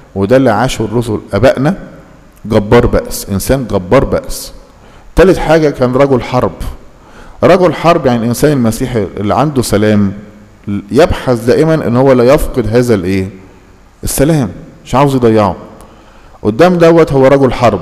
وده اللي عاشه الرسل ابائنا جبار بأس انسان جبار بأس تالت حاجة كان رجل حرب رجل حرب يعني الانسان المسيحي اللي عنده سلام يبحث دائما ان هو لا يفقد هذا الايه السلام مش عاوز يضيعه قدام دوت هو رجل حرب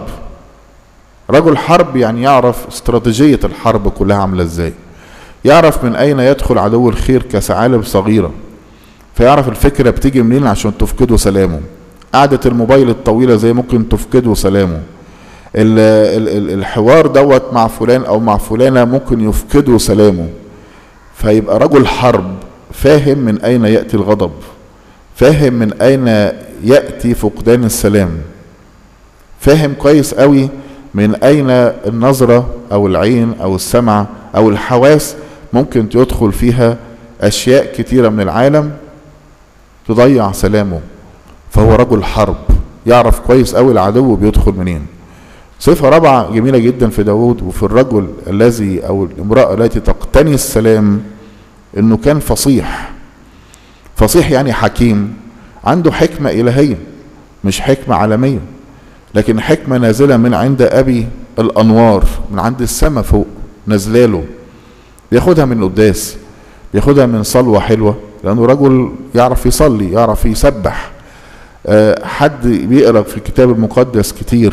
رجل حرب يعني يعرف استراتيجية الحرب كلها عاملة ازاي يعرف من اين يدخل عدو الخير كثعالب صغيرة فيعرف الفكرة بتيجي منين عشان تفقده سلامه قعدة الموبايل الطويلة زي ممكن تفقده سلامه ال ال ال الحوار دوت مع فلان او مع فلانة ممكن يفقده سلامه فيبقى رجل حرب فاهم من اين يأتي الغضب فاهم من اين يأتي فقدان السلام فاهم كويس قوي من اين النظرة او العين او السمع او الحواس ممكن يدخل فيها اشياء كتيرة من العالم تضيع سلامه فهو رجل حرب يعرف كويس قوي العدو بيدخل منين صفة رابعة جميلة جدا في داود وفي الرجل الذي او الامرأة التي تقتني السلام انه كان فصيح فصيح يعني حكيم عنده حكمة الهية مش حكمة عالمية لكن حكمة نازلة من عند ابي الانوار من عند السماء فوق نازلاله بياخدها من القداس بياخدها من صلوة حلوة لانه رجل يعرف يصلي يعرف يسبح أه حد بيقرا في الكتاب المقدس كتير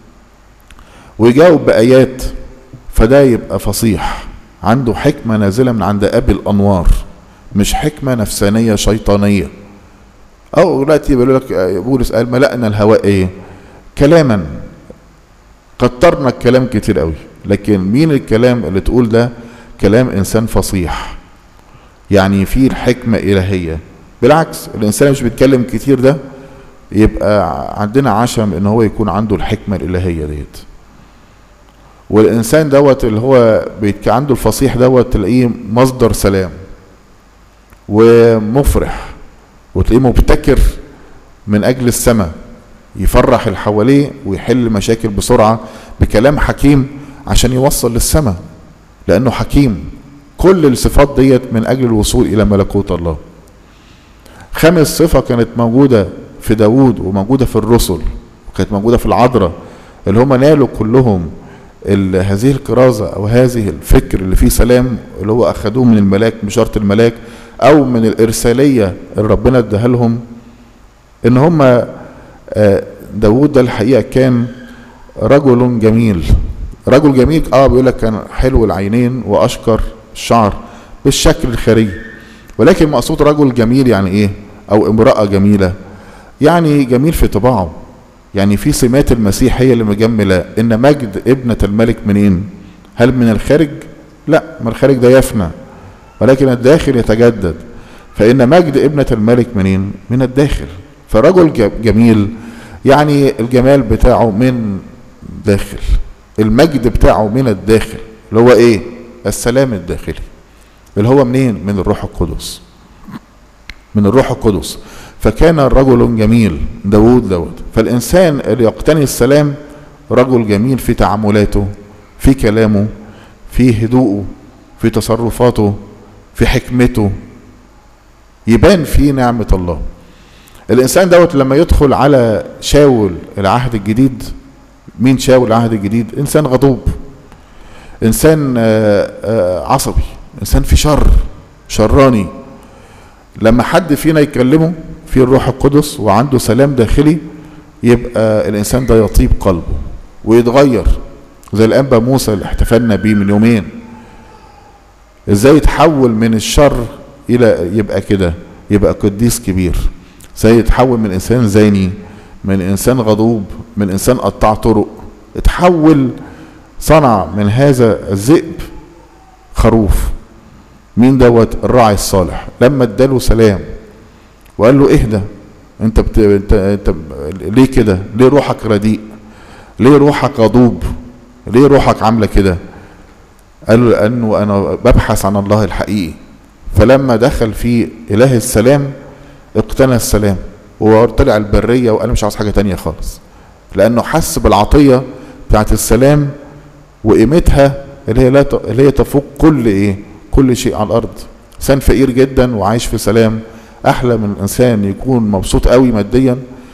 ويجاوب بآيات فده يبقى فصيح عنده حكمة نازلة من عند أبي الأنوار مش حكمة نفسانية شيطانية أو دلوقتي بيقول لك بولس قال ملأنا الهواء إيه؟ كلاما كترنا الكلام كتير قوي لكن مين الكلام اللي تقول ده كلام إنسان فصيح يعني فيه الحكمة إلهية بالعكس الإنسان مش بيتكلم كتير ده يبقى عندنا عشم إن هو يكون عنده الحكمة الإلهية ديت والإنسان دوت اللي هو بيتك عنده الفصيح دوت تلاقيه مصدر سلام ومفرح وتلاقيه مبتكر من أجل السماء يفرح اللي حواليه ويحل مشاكل بسرعة بكلام حكيم عشان يوصل للسماء لأنه حكيم كل الصفات ديت من أجل الوصول إلى ملكوت الله خامس صفة كانت موجودة في داود وموجودة في الرسل وكانت موجودة في العذراء اللي هم نالوا كلهم هذه الكرازة أو هذه الفكر اللي فيه سلام اللي هو أخدوه من الملاك بشرط الملاك أو من الإرسالية اللي ربنا اداها لهم إن هم داود ده الحقيقة كان رجل جميل رجل جميل اه بيقول لك كان حلو العينين واشكر الشعر بالشكل الخارجي ولكن مقصود رجل جميل يعني ايه او امرأة جميلة يعني جميل في طباعه يعني في سمات المسيح هي اللي مجملة ان مجد ابنة الملك منين هل من الخارج لا من الخارج ده يفنى ولكن الداخل يتجدد فان مجد ابنة الملك منين من الداخل فرجل جميل يعني الجمال بتاعه من داخل المجد بتاعه من الداخل اللي هو ايه السلام الداخلي اللي هو منين من الروح القدس من الروح القدس فكان رجل جميل داود دوت فالإنسان اللي يقتني السلام رجل جميل في تعاملاته في كلامه في هدوءه في تصرفاته في حكمته يبان فيه نعمة الله الإنسان دوت لما يدخل على شاول العهد الجديد مين شاول العهد الجديد إنسان غضوب إنسان عصبي إنسان في شر شراني لما حد فينا يكلمه في الروح القدس وعنده سلام داخلي يبقى الانسان ده يطيب قلبه ويتغير زي الانبا موسى اللي احتفلنا بيه من يومين ازاي يتحول من الشر الى يبقى كده يبقى قديس كبير ازاي يتحول من انسان زاني من انسان غضوب من انسان قطاع طرق اتحول صنع من هذا الذئب خروف مين دوت الراعي الصالح لما اداله سلام وقال له اهدى انت بت... انت انت ليه كده ليه روحك رديء ليه روحك غضوب ليه روحك عامله كده قال له لانه انا ببحث عن الله الحقيقي فلما دخل في اله السلام اقتنى السلام وطلع البريه وقال مش عاوز حاجه تانية خالص لانه حس بالعطيه بتاعت السلام وقيمتها اللي هي لا ت... اللي هي تفوق كل ايه كل شيء على الارض انسان فقير جدا وعايش في سلام احلى من الانسان يكون مبسوط قوي ماديا